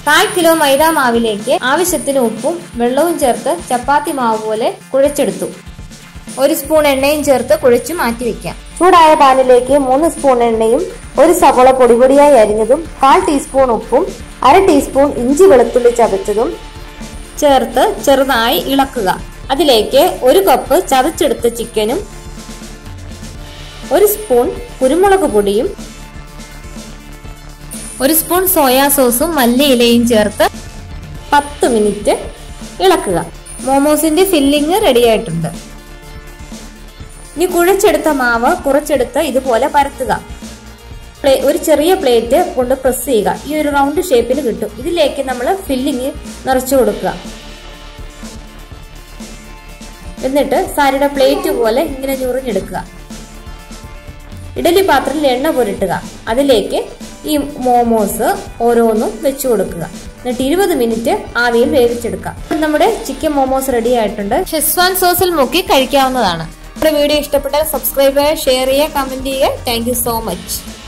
കാൽ കിലോ മൈദ മാവിലേക്ക് ആവശ്യത്തിന് ഉപ്പും വെള്ളവും ചേർത്ത് ചപ്പാത്തി മാവ് പോലെ കുഴച്ചെടുത്തു ഒരു സ്പൂൺ എണ്ണയും ചേർത്ത് കുഴച്ച് മാറ്റി വെക്കാം ചൂടായ പാനിലേക്ക് മൂന്ന് സ്പൂൺ എണ്ണയും ഒരു സവോള പൊടിപൊടിയായി അരിഞ്ഞതും കാൽ ടീസ്പൂൺ ഉപ്പും അര ടീസ്പൂൺ ഇഞ്ചി വെളുത്തുള്ളി ചതച്ചതും ചേർത്ത് ചെറുതായി ഇളക്കുക അതിലേക്ക് ഒരു കപ്പ് ചതച്ചെടുത്ത ചിക്കനും ഒരു സ്പൂൺ കുരുമുളക് പൊടിയും ഒരു സ്പൂൺ സോയാ സോസും മല്ലിയിലയും ചേർത്ത് പത്ത് മിനിറ്റ് ഇളക്കുക മോമോസിന്റെ ഫില്ലിംഗ് റെഡിയായിട്ടുണ്ട് ഇനി കുഴച്ചെടുത്ത മാവ് കുറച്ചെടുത്ത് ഇതുപോലെ പരത്തുക പ്ലേ- ഒരു ചെറിയ പ്ലേറ്റ് കൊണ്ട് പ്രസ് ചെയ്യുക ഈ ഒരു റൗണ്ട് ഷേപ്പിൽ കിട്ടും ഇതിലേക്ക് നമ്മൾ ഫില്ലിങ് നിറച്ചു കൊടുക്കുക എന്നിട്ട് സാരിയുടെ പ്ലേറ്റ് പോലെ ഇങ്ങനെ ഞുറിഞ്ഞെടുക്കുക ഇഡലി പാത്രത്തിൽ എണ്ണ പുരട്ടുക അതിലേക്ക് ഈ മോമോസ് ഓരോന്നും വെച്ചു കൊടുക്കുക എന്നിട്ട് ഇരുപത് മിനിറ്റ് ആവിയിൽ വേവിച്ചെടുക്കുക അപ്പോൾ നമ്മുടെ ചിക്കൻ മോമോസ് റെഡി ആയിട്ടുണ്ട് ഷെസ്വാൻ സോസിൽ മുക്കി കഴിക്കാവുന്നതാണ് നമ്മുടെ വീഡിയോ ഇഷ്ടപ്പെട്ടാൽ സബ്സ്ക്രൈബ് ചെയ്യുക ഷെയർ ചെയ്യുക കമന്റ് ചെയ്യുക താങ്ക് സോ മച്ച്